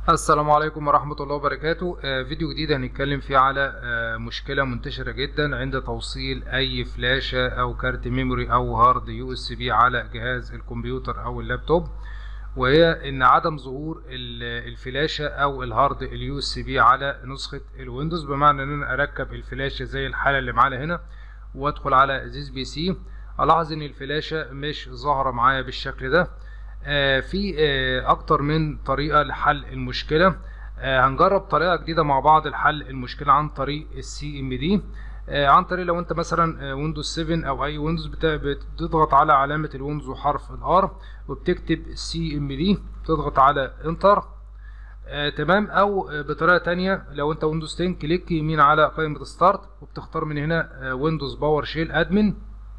السلام عليكم ورحمة الله وبركاته آه، فيديو جديد هنتكلم فيه على آه، مشكلة منتشرة جدا عند توصيل أي فلاشة أو كارت ميموري أو هارد يو اس بي على جهاز الكمبيوتر أو اللابتوب وهي إن عدم ظهور ال- الفلاشة أو الهارد اليو اس بي على نسخة الويندوز بمعنى إن أنا أركب الفلاشة زي الحالة اللي معانا هنا وأدخل على زيز بي سي ألاحظ إن الفلاشة مش ظاهرة معايا بالشكل ده آه، في آه، اكتر من طريقة لحل المشكلة آه، هنجرب طريقة جديدة مع بعض لحل المشكلة عن طريق السي ام دي عن طريق لو انت مثلا ويندوز 7 او اي ويندوز بتضغط على علامة الويندوز وحرف الار وبتكتب سي ام دي بتضغط على انتر آه، تمام او آه، بطريقة تانية لو انت ويندوز 10 كليك يمين على قائمة ستارت وبتختار من هنا ويندوز باور شيل ادمن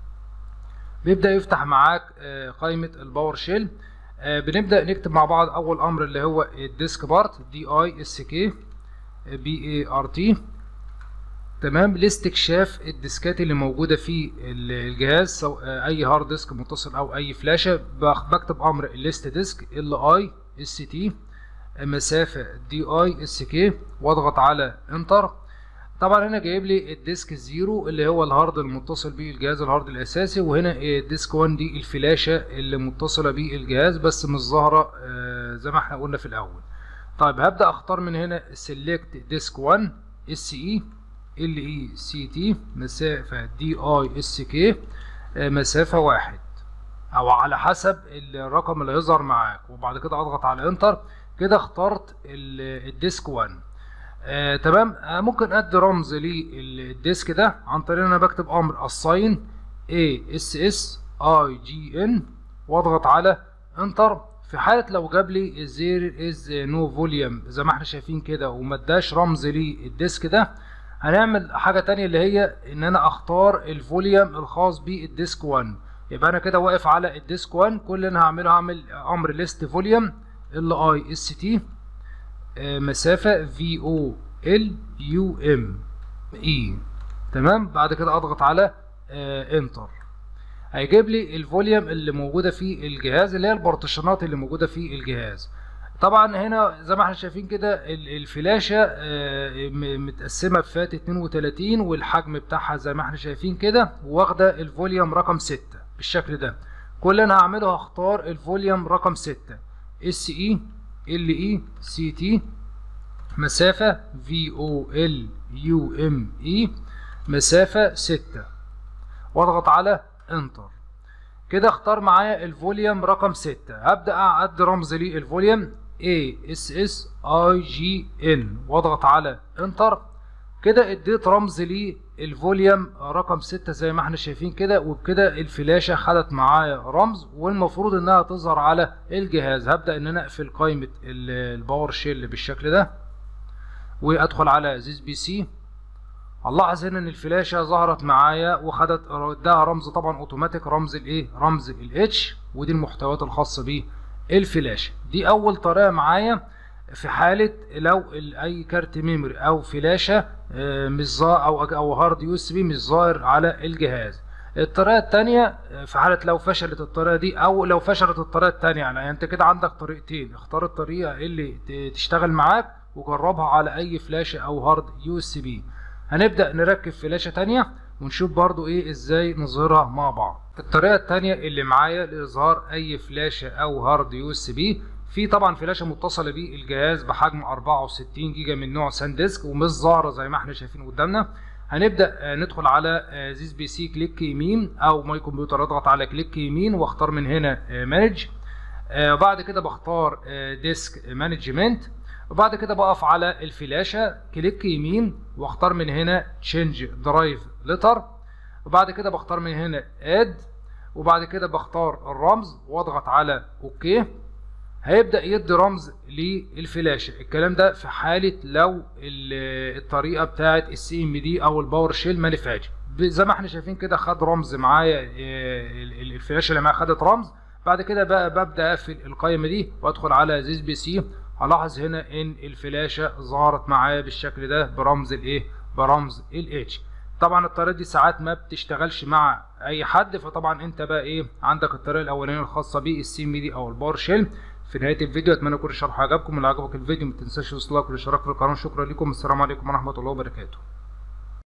بيبدأ يفتح معاك آه، قائمة الباور شيل آه، بنبدأ نكتب مع بعض أول أمر اللي هو الديسك بارت دي اي اس كي بي اي ار تي تمام لاستكشاف الديسكات اللي موجودة في ال- الجهاز سواء آه، أي هارد ديسك متصل أو أي فلاشة بخ- بكتب أمر ليست ديسك ال اي اس تي مسافة دي اي اس كي واضغط على انتر طبعا هنا جايب لي الديسك الزيرو اللي هو الهارد المتصل بيه الجهاز الهارد الاساسي وهنا الديسك 1 دي الفلاشة اللي متصلة بيه الجهاز بس مش ظاهرة آه، زي ما احنا قلنا في الاول طيب هبدأ اختار من هنا سيلكت ديسك 1 اس اي ال اي سي تي مسافة دي اي اس كي مسافة واحد او على حسب الرقم اللي هيظهر معاك وبعد كده اضغط على انتر كده اخترت ال- الديسك 1 آه، تمام آه، ممكن ادي رمز للديسك ده عن طريق ان انا بكتب امر assign a s s i g n واضغط على انتر في حاله لو جاب لي زير از نو فوليوم زي ما احنا شايفين كده وما اداش رمز للديسك ده هنعمل حاجه تانية اللي هي ان انا اختار الفوليوم الخاص بالديسك 1 يبقى انا كده واقف على الديسك 1 كل اللي انا هعمله هعمل امر ليست فوليوم ال اي اس تي آه، مسافة في او ال يو ام اي تمام بعد كده اضغط على آه، انتر هيجيب لي الفوليوم اللي موجودة في الجهاز اللي هي البارتيشنات اللي موجودة في الجهاز طبعا هنا زي ما احنا شايفين كده ال- الفلاشة آه، م- متقسمة بفات 32 والحجم بتاعها زي ما احنا شايفين كده واخدة الفوليوم رقم 6 بالشكل ده كل اللي انا هعمله هختار الفوليوم رقم 6 اس اي ال اي سي تي مسافة في او ال يو ام اي مسافة 6 واضغط على انتر كده اختار معايا الفوليوم رقم 6 هبدأ اعد رمز للفوليوم A S S I G N واضغط على انتر كده اديت رمز للفوليوم رقم 6 زي ما احنا شايفين كده وبكده الفلاشة خدت معايا رمز والمفروض انها تظهر على الجهاز هبدأ ان انا اقفل قائمة ال- الباور شيل بالشكل ده وادخل على زيز بي سي هنلاحظ هنا ان الفلاشه ظهرت معايا وخدت اداها رمز طبعا اوتوماتيك رمز الايه رمز الاتش ودي المحتويات الخاصه بالفلاشه دي اول طريقه معايا في حاله لو ال- اي كارت ميموري او فلاشه آه، مش ظاهر او او هارد يو اس بي مش ظاهر على الجهاز الطريقه الثانيه في حاله لو فشلت الطريقه دي او لو فشلت الطريقه الثانيه يعني انت كده عندك طريقتين اختار الطريقه اللي ت- تشتغل معاك وجربها على اي فلاشه او هارد يو اس بي هنبدأ نركب فلاشة تانية ونشوف برضو ايه ازاي نظهرها مع بعض الطريقة التانية اللي معايا لإظهار أي فلاشة أو هارد يو اس بي في طبعا فلاشة متصلة بالجهاز بحجم 64 جيجا من نوع سان ديسك ومش ظاهرة زي ما احنا شايفين قدامنا هنبدأ آه، ندخل على آه، زيز بي سي كليك يمين أو ماي كمبيوتر اضغط على كليك يمين واختار من هنا مانج وبعد كده بختار ديسك مانجمنت وبعد كده بقف على الفلاشة كليك يمين واختار من هنا تشينج درايف لتر وبعد كده بختار من هنا اد وبعد كده بختار الرمز واضغط على اوكي هيبدأ يدي رمز للفلاشة الكلام ده في حالة لو ال- الطريقة بتاعت السي ام دي او الباور شيل ما نفعتش ب- زي ما احنا شايفين كده خد رمز معايا آه، ال- ال- الفلاشة اللي معايا خدت رمز بعد كده بقى ببدأ اقفل القائمة دي وادخل على زيز بي سي هلاحظ هنا ان الفلاشة ظهرت معايا بالشكل ده برمز الايه برمز الاتش طبعا الطريقه دي ساعات ما بتشتغلش مع اي حد فطبعا انت بقى ايه عندك الطريقه الاولانيه الخاصه بالسي ام دي او الباور شيل في نهايه الفيديو اتمنى يكون الشرح عجبكم اللي عجبك الفيديو ما تنساش اللايك والاشتراك في القناه شكرا لكم السلام عليكم ورحمه الله وبركاته